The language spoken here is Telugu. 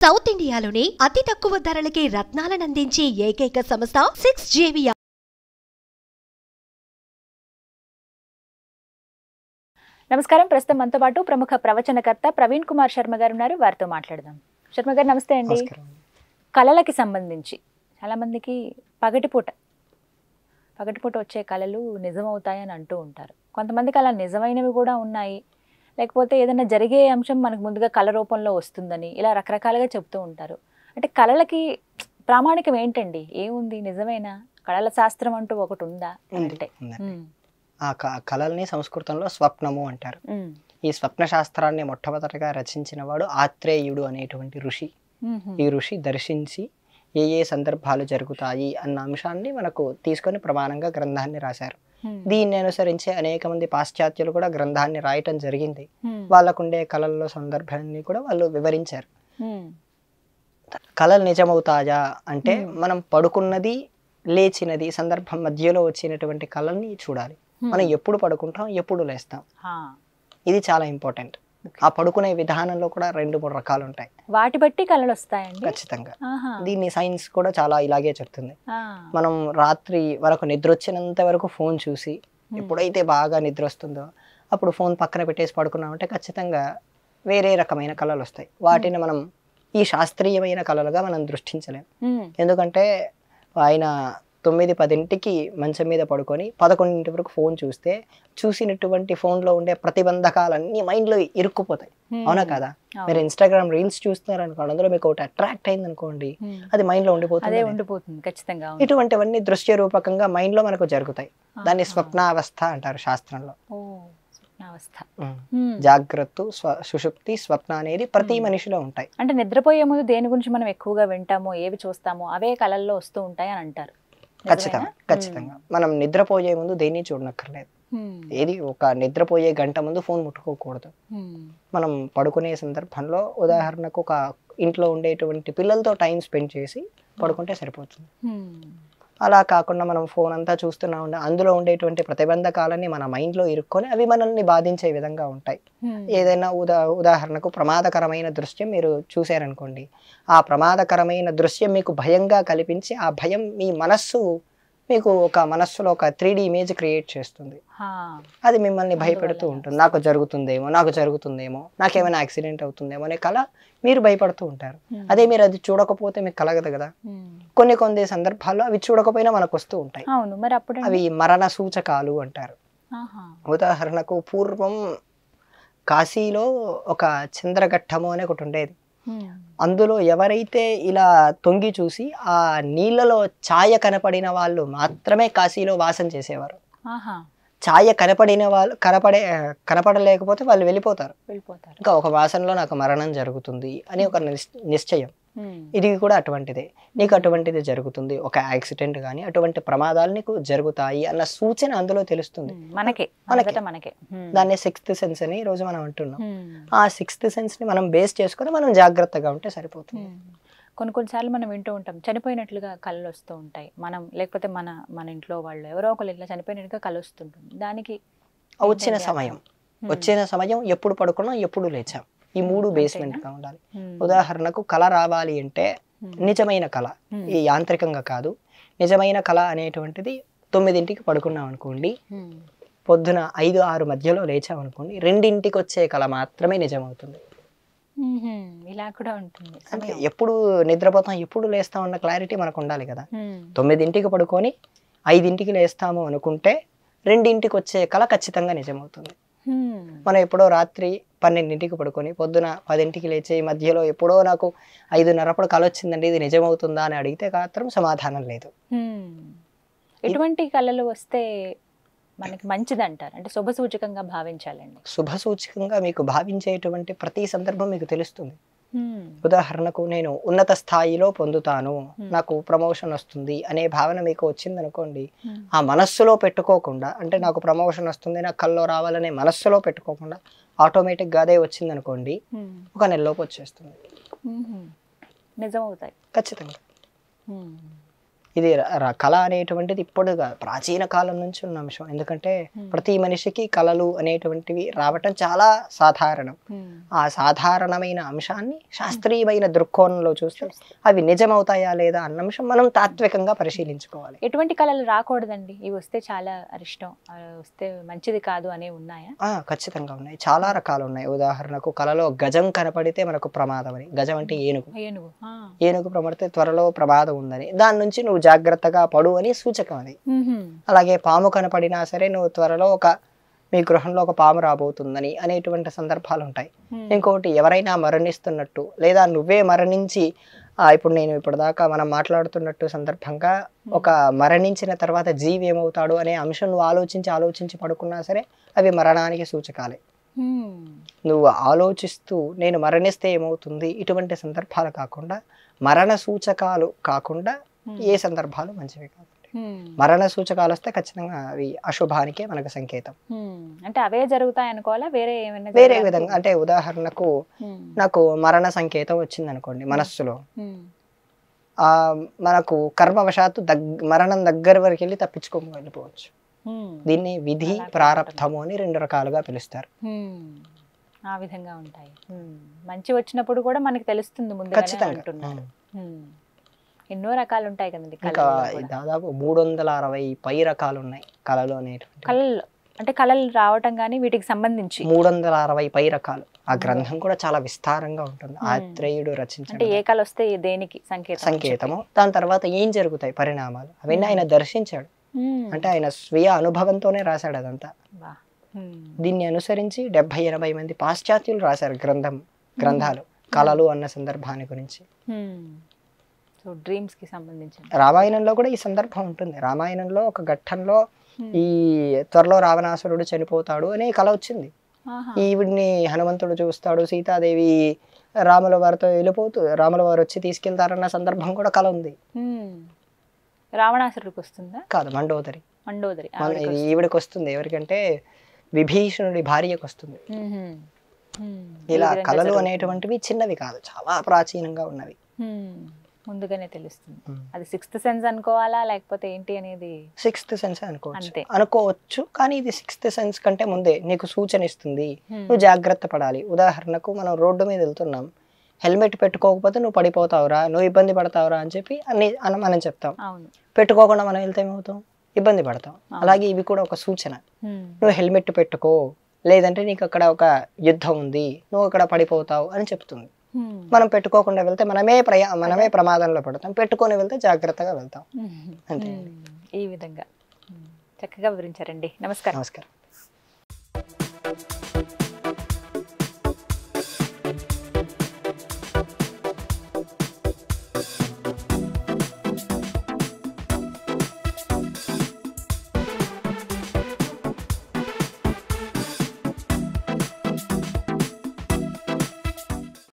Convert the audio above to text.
సౌత్ ఇండియాలోనే అతి తక్కువ ధరలకి రత్నాలనందించే ఏకైక సంస్థ సిక్స్ జేవియా నమస్కారం ప్రస్తుతం మనతో పాటు ప్రముఖ ప్రవచనకర్త ప్రవీణ్ కుమార్ శర్మ గారు ఉన్నారు వారితో మాట్లాడదాం శర్మ గారు నమస్తే అండి నమస్కారం కళలకి సంబంధించి చాలా మందికి పగటిపూట పగటిపూట వచ్చే కళలు నిజమవుతాయని అంటూ ఉంటారు కొంతమందికి అలా నిజమైనవి కూడా ఉన్నాయి లేకపోతే ఏదైనా జరిగే అంశం మనకు ముందుగా కళ రూపంలో వస్తుందని ఇలా రకరకాలుగా చెప్తూ ఉంటారు అంటే కళలకి ప్రామాణికం ఏంటండి ఏముంది నిజమేనా కళల శాస్త్రం అంటూ ఒకటి ఉందా ఉంది, అంటే ఉందండి. ఉమ్, ఆ క- కళల్ని సంస్కృతంలో స్వప్నము అంటారు ఉమ్, ఈ స్వప్న శాస్త్రాన్ని మొట్టమొదటగా రచించిన వాడు ఆత్రేయుడు అనేటువంటి ఋషి ఉమ్, ఈ ఋషి దర్శించి ఏ ఏ సందర్భాలు జరుగుతాయి అన్న అంశాన్ని మనకు తీసుకొని ప్రమాణంగా గ్రంథాన్ని రాశారు ఉమ్, దీన్ని అనుసరించి అనేక మంది పాశ్చాత్యులు కూడా గ్రంథాన్ని రాయటం జరిగింది ఉమ్, వాళ్ళకుండే కళల్లో సందర్భాన్ని కూడా వాళ్ళు వివరించారు ఉమ్, కళలు నిజమవుతాయా అంటే Hmm. మనం పడుకున్నది లేచినది సందర్భం మధ్యలో వచ్చినటువంటి కళల్ని చూడాలి మనం ఎప్పుడు పడుకుంటాం ఎప్పుడు లేస్తాం హా. ఇది చాలా ఇంపార్టెంట్ ఆ పడుకునే విధానంలో కూడా రెండు మూడు రకాలు ఉంటాయి వాటి బట్టి కళలు వస్తాయండి ఖచ్చితంగా ఆహా. దీన్ని సైన్స్ కూడా చాలా ఇలాగే చెప్తుంది ఆ. మనం రాత్రి వరకు నిద్ర వచ్చినంత వరకు ఫోన్ చూసి ఉమ్. ఎప్పుడైతే బాగా నిద్ర వస్తుందో అప్పుడు ఫోన్ పక్కన పెట్టేసి పడుకున్నామంటే ఖచ్చితంగా వేరే రకమైన కళలు వస్తాయి వాటిని మనం ఈ శాస్త్రీయమైన కళలుగా మనం దృష్టించలేం ఉమ్. ఎందుకంటే ఆయన తొమ్మిది పదింటికి మంచం మీద పడుకొని పదకొండింటి వరకు ఫోన్ చూస్తే చూసినటువంటి ఫోన్లో ఉండే ప్రతిబంధకాలన్నీ మైండ్లో ఇరుక్కుపోతాయి ఉమ్. అవునా కదా అవును. మీరు ఇన్స్టాగ్రామ్ రీల్స్ చూస్తున్నారు అనుకోండి అందులో మీకు ఒకటి అట్రాక్ట్ అయింది అనుకోండి ఉమ్. అది మైండ్లో అదే ఉండిపోతుంది ఉండిపోతుంది ఖచ్చితంగా అవును. ఇటువంటివన్నీ దృశ్య రూపకంగా మైండ్లో మనకు జరుగుతాయి దాన్ని ఆహా. స్వప్నావస్థ అంటారు శాస్త్రంలో ఓ స్వప్నావస్థ ఉమ్. ఉమ్. జాగ్రత్త స్వ సుషుప్తి స్వప్న అనేది ప్రతి ఉమ్. మనిషిలో ఉంటాయి అంటే నిద్రపోయే ముందు దేని గురించి మనం ఎక్కువగా వింటామో ఏవి చూస్తామో అవే కళల్లో వస్తూ ఉంటాయి అని అంటారు ఖచ్చితంగా నిజమేనా? ఖచ్చితంగా మనం నిద్రపోయే ముందు దేన్ని చూడనక్కర్లేదు ఉమ్. ఏది ఒక నిద్రపోయే గంట ముందు ఫోన్ ముట్టుకోకూడదు ఉమ్. మనం పడుకునే సందర్భంలో ఉదాహరణకు ఒక ఇంట్లో ఉండేటువంటి పిల్లలతో టైం స్పెండ్ చేసి పడుకుంటే సరిపోతుంది ఉమ్. అలా కాకుండా మనం ఫోన్ అంతా చూస్తున్నా ఉండే అందులో ఉండేటువంటి ప్రతిబంధకాలన్నీ మన మైండ్లో ఇరుక్కొని అవి మనల్ని బాధించే విధంగా ఉంటాయి ఉమ్. ఏదైనా ఉదా ఉదాహరణకు ప్రమాదకరమైన దృశ్యం మీరు చూశారనుకోండి ఆ ప్రమాదకరమైన దృశ్యం మీకు భయంగా కల్పించి ఆ భయం మీ మనస్సు మీకు ఒక మనస్సులో ఒక త్రీ ఇమేజ్ క్రియేట్ చేస్తుంది హా. అది మిమ్మల్ని భయపెడుతూ అందువల్ల ఉంటుంది నాకు జరుగుతుందేమో నాకు జరుగుతుందేమో నాకేమైనా యాక్సిడెంట్ అవుతుందేమో అనే కళ మీరు భయపడుతూ ఉంటారు ఉమ్. అదే మీరు అది చూడకపోతే మీకు కలగదు కదా ఉమ్. కొన్ని కొన్ని సందర్భాల్లో అవి చూడకపోయినా మనకు వస్తూ ఉంటాయి అవును మరి అప్పుడు అవి మరణ సూచకాలు అంటారు ఆహా. ఉదాహరణకు పూర్వం కాశీలో ఒక చంద్రఘట్టము అని ఒకటి ఉండేది ఉమ్. అందులో ఎవరైతే ఇలా తొంగి చూసి ఆ నీళ్ళలో ఛాయ కనపడిన వాళ్ళు మాత్రమే కాశీలో వాసం చేసేవారు ఆహా ఛాయ కనపడిన వాళ్ళు కనపడే కనపడలేకపోతే వాళ్ళు వెళ్ళిపోతారు వెళ్ళిపోతారు ఇంకా ఒక వాసనలో నాకు మరణం జరుగుతుంది అని ఒక నిశ్చ- నిశ్చయం ఉమ్. ఇది కూడా అటువంటిదే నీకు అటువంటిది జరుగుతుంది ఒక యాక్సిడెంట్ కానీ అటువంటి ప్రమాదాలు నీకు జరుగుతాయి అన్న సూచన అందులో తెలుస్తుంది ఉమ్. మనకే మనకే. మొదట మనకే ఉమ్. దాన్ని సిక్స్త్ సెన్స్ అని ఈ రోజు మనం అంటున్నాం ఉమ్. ఆ సిక్స్త్ సెన్స్ ని మనం బేస్ చేసుకొని మనం జాగ్రత్తగా ఉంటే సరిపోతుంది ఉమ్. కొన్ని కొన్నిసార్లు మనం వింటూ ఉంటాం చనిపోయినట్లుగా కళ్ళు వస్తూ ఉంటాయి మనం లేకపోతే మన మన ఇంట్లో వాళ్ళు ఎవరో ఒకరు ఇట్లా చనిపోయినట్టుగా కళ్ళు వస్తుంటుంది దానికి ఆ వచ్చిన ఏంటండి సమయం అర్థం? వచ్చిన సమయం ఎప్పుడు పడుకున్నాం ఎప్పుడు లేచాం ఈ మూడు అంతేనా? బేస్మెంట్ గా ఉండాలి ఉమ్. ఉదాహరణకు కళ రావాలి అంటే ఉమ్. నిజమైన కళ ఉమ్. ఈ యాంత్రికంగా కాదు నిజమైన కళ అనేటువంటిది తొమ్మిదింటికి పడుకున్నాం అనుకోండి ఉమ్. పొద్దున ఐదు ఆరు మధ్యలో లేచాం అనుకోండి రెండింటికి వచ్చే కళ మాత్రమే నిజమవుతుంది ఉహుం. ఇలా కూడా ఉంటుంది అంటే సమయం. ఎప్పుడు నిద్రపోతాం ఎప్పుడు లేస్తాం అన్న క్లారిటీ మనకు ఉండాలి కదా ఉమ్. తొమ్మిదింటికి పడుకొని ఐదింటికి లేస్తాము అనుకుంటే రెండింటికి వచ్చే కళ ఖచ్చితంగా నిజమవుతుంది ఉమ్. మనం ఎప్పుడో రాత్రి పన్నెండింటికి పడుకొని పొద్దున పదింటికి లేచి మధ్యలో ఎప్పుడో నాకు ఐదున్నరప్పుడు కళ వచ్చిందండి ఇది నిజమవుతుందా అని అడిగితే మాత్రం సమాధానం లేదు ఉమ్. ఎటువంటి కళలు వస్తే మనకి మంచిది అంటారు అంటే శుభ సూచకంగా భావించాలండి శుభ సూచకంగా మీకు భావించేటువంటి ప్రతి సందర్భం మీకు తెలుస్తుంది ఉమ్. ఉదాహరణకు నేను ఉన్నత స్థాయిలో పొందుతాను Hmm. నాకు ప్రమోషన్ వస్తుంది అనే భావన మీకు వచ్చిందనుకోండి ఉమ్. ఆ మనస్సులో పెట్టుకోకుండా అంటే నాకు ప్రమోషన్ వస్తుంది నాకు కల్లో రావాలనే మనస్సులో పెట్టుకోకుండా ఆటోమేటిక్గా అదే వచ్చిందనుకోండి ఉమ్. ఒక నెలలోపు వచ్చేస్తుంది ఉహుం. నిజమవుతాయి ఖచ్చితంగా ఉమ్. ఇది ర- ర- కళ అనేటువంటిది ఇప్పుడు కాదు, ప్రాచీన కాలం నుంచి ఉన్న అంశం ఎందుకంటే Hmm. ప్రతి మనిషికి కళలు అనేటువంటివి రావటం చాలా సాధారణం ఉమ్. ఆ సాధారణమైన అంశాన్ని శాస్త్రీయమైన దృక్కోణంలో చూస్తే అవి నిజమవుతాయా లేదా అన్న అంశం మనం తాత్వికంగా పరిశీలించుకోవాలి ఎటువంటి కళలు రాకూడదండి ఇవి వస్తే చాలా అరిష్టం ఆ, వస్తే మంచిది కాదు అనే ఉన్నాయా ఆ, ఖచ్చితంగా ఉన్నాయి చాలా రకాలు ఉన్నాయి ఉదాహరణకు కళలో గజం కనపడితే మనకు ప్రమాదం అని గజం అంటే ఏనుగు ఏనుగు ఆ. ఏనుగు ప్రమడితే త్వరలో ప్రమాదం ఉందని దాని నుంచి నువ్వు జాగ్రత్తగా పడు అని సూచకం అది ఉహుం. అలాగే పాము కనపడినా సరే నువ్వు త్వరలో ఒక మీ గృహంలో ఒక పాము రాబోతుందని అనేటువంటి సందర్భాలు ఉంటాయి ఉమ్. ఇంకొకటి ఎవరైనా మరణిస్తున్నట్టు లేదా నువ్వే మరణించి ఆ, ఇప్పుడు నేను ఇప్పుడు దాకా మనం మాట్లాడుతున్నట్టు సందర్భంగా ఒక మరణించిన తర్వాత జీవి ఏమవుతాడు అనే అంశం నువ్వు ఆలోచించి ఆలోచించి పడుకున్నా సరే అవి మరణానికి సూచకాలే ఉమ్. నువ్వు ఆలోచిస్తూ నేను మరణిస్తే ఏమవుతుంది ఇటువంటి సందర్భాలు కాకుండా మరణ సూచకాలు కాకుండా ఏ సందర్భాలు మంచివి కాదు ఉమ్. మరణ సూచకాలు వస్తే ఖచ్చితంగా అవి అశుభానికే మనకు సంకేతం ఉమ్. అంటే అవే జరుగుతాయి అనుకోవాలా వేరే ఏమైనా వేరే జరగాలా? విధంగా అంటే ఉదాహరణకు ఉమ్. నాకు మరణ సంకేతం వచ్చింది అనుకోండి మనస్సులో ఉమ్. ఆ మనకు కర్మవశాత్తు దగ్ మరణం దగ్గర వరకు వెళ్ళి తప్పించుకోము వెళ్ళిపోవచ్చు ఉమ్. దీన్ని విధి అలా ప్రారంధము అని రెండు రకాలుగా పిలుస్తారు ఉమ్. ఆ విధంగా ఉంటాయి ఉమ్. మంచి వచ్చినప్పుడు కూడా మనకి తెలుస్తుంది ముందుగానే ఖచ్చితంగా అంటున్నారు ఉమ్. ఎన్నో రకాలు ఉంటాయి కదండి ఇంకా కళల్లో కూడా. దాదాపు మూడు వందల అరవై పై రకాలు ఉన్నాయి కళలు అనేటువంటి కళలు అంటే కళలు రావటం కానీ వీటికి సంబంధించి మూడు వందల అరవై పై రకాలు ఆ గ్రంథం కూడా చాలా విస్తారంగా ఉంటుంది మ్మ్. ఆత్రేయుడు అంటే రచించిన ఏ కళ వస్తే దేనికి సంకేతం సంకేతము దాని తర్వాత ఏం జరుగుతాయి పరిణామాలు అవన్నీ ఆయన దర్శించాడు ఉమ్. అంటే ఆయన స్వీయ అనుభవంతోనే రాశాడు అదంతా వా. ఉమ్. దీన్ని అనుసరించి డెబ్బై ఎనభై మంది పాశ్చాత్యులు రాశారు గ్రంథం గ్రంథాలు కళలు అన్న సందర్భాన్ని గురించి ఉమ్. సో డ్రీమ్స్ కి సంబంధించిన రామాయణంలో కూడా ఈ సందర్భం ఉంటుంది రామాయణంలో ఒక ఘట్టంలో Hmm. ఈ త్వరలో రావణాసురుడు చనిపోతాడు అనే కళ వచ్చింది ఆహా. ఈవిడ్ని హనుమంతుడు చూస్తాడు సీతాదేవి రాముల వారితో వెళ్ళిపోతూ రాముల వారు వచ్చి తీసుకెళ్తారన్న సందర్భం కూడా కళ ఉంది ఉమ్. రావణాసురుడికి వస్తుందా కాదు మండోదరి మండోదరి మన- ఆవిడకి ఇది వస్తుంది. ఈవిడకి వస్తుంది ఎవరికంటే విభీషణుడి భార్యకు వస్తుంది ఉహుం. ఉమ్. ఇలా ఈ విధంగా కళలు జరుగుతుంది. అనేటువంటివి చిన్నవి కాదు చాలా ప్రాచీనంగా ఉన్నవి ఉమ్. ముందుగానే తెలుస్తుంది ఉమ్. అది సిక్స్త్ సెన్స్ అనుకోవాలా లేకపోతే ఏంటి అనేది సిక్స్త్ సెన్స్ అనుకోవచ్చు అంతే. అనుకోవచ్చు కానీ ఇది సిక్స్త్ సెన్స్ కంటే ముందే నీకు సూచన ఇస్తుంది ఉమ్. నువ్వు జాగ్రత్త పడాలి ఉదాహరణకు మనం రోడ్డు మీద వెళ్తున్నాం హెల్మెట్ పెట్టుకోకపోతే నువ్వు పడిపోతావురా నువ్వు ఇబ్బంది పడతావురా అని చెప్పి అన్ని అని మనం చెప్తాం అవును పెట్టుకోకుండా మనం వెళ్తే ఏమవుతాం ఇబ్బంది పడతాం అవును. అలాగే ఇవి కూడా ఒక సూచన ఉమ్. నువ్వు హెల్మెట్ పెట్టుకో లేదంటే నీకు అక్కడ ఒక యుద్ధం ఉంది నువ్వు అక్కడ పడిపోతావు అని చెప్తుంది ఉమ్. మనం పెట్టుకోకుండా వెళ్తే మనమే ప్రయా మనమే ప్రమాదంలో పడతాం పెట్టుకొని వెళ్తే జాగ్రత్తగా వెళ్తాం ఉమ్. అంతే. ఉమ్. ఈ విధంగా ఉమ్. చక్కగా వివరించారండి నమస్కారం నమస్కారం